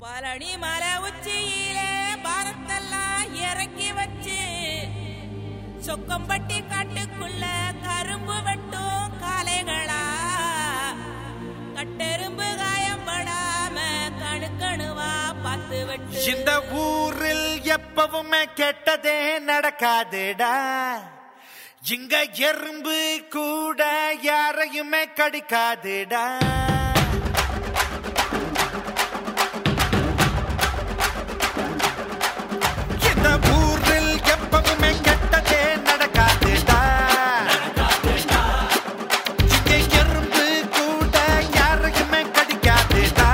பழனி மலை உச்சியிலே பாரத்தெல்லாம் இறக்கி வச்சு சொக்கம்பட்டி காட்டுக்குள்ள கரும்பு வெட்டும் காளைகளா கட்டெரும்பு காயப்படாம கணுக்கணுவா பார்த்து வெட்டு இந்த ஊரில் எப்பவுமே கெட்டதே நடக்காதுடா இங்க எறும்பு கூட யாரையுமே கடிக்காதுடா இந்த ஊரில் எப்பவுமே கெட்டதே நடக்காதுடா இங்க எறும்பு கூட யாரையுமே கடிக்காதுடா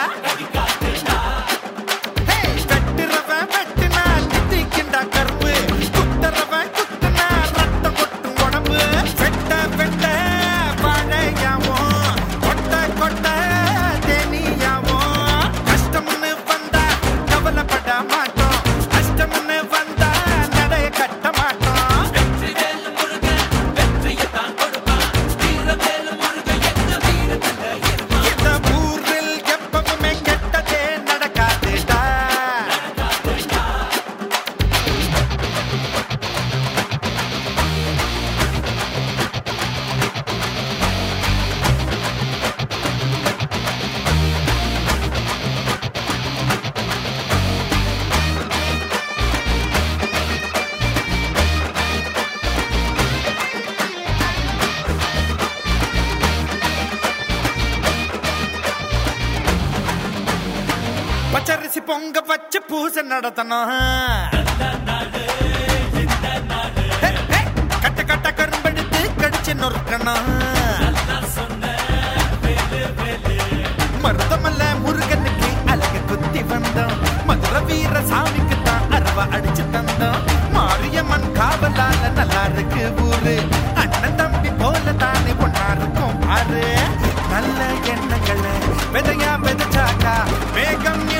ஹேய், வெட்டுறவன் வெட்டுனா தித்திக்கின்றா கரும்பு. குத்துறவன் குத்துனா ரத்தம் கொட்டும் உடம்பு. வெட்ட வெட்ட வாழையாவும், கொட்ட கொட்ட தேனீயாவும். கஷ்டம்னு வந்தா கவலைப்பட மாட்டோம். கஷ்டம்னு வந்தா நடைய கட்ட மாட்டோம். இந்த ஊரில் எப்பவுமே கெட்டதே நடக்காதுடா பச்சரிசி பொங்க வச்சு பூசை நடத்தணும் ஹே, ஹே, கட்ட கட்ட கரும்பெடுத்து கடிச்சு நொறுக்கணும் மருதமல்ல முருகனுக்கு அழகு குத்தி வந்தோம் மதுர வீர சாமிக்கு தான் அருவா அடிச்சு தந்தோம் மாரியம்மன் காவலால நல்லா இருக்கு ஊரு அண்ணன் தம்பி போல தானே ஒன்னா இருக்கும் பாரு நல்ல எண்ணங்களை விதையா விதைச்சாக்கா வேகம்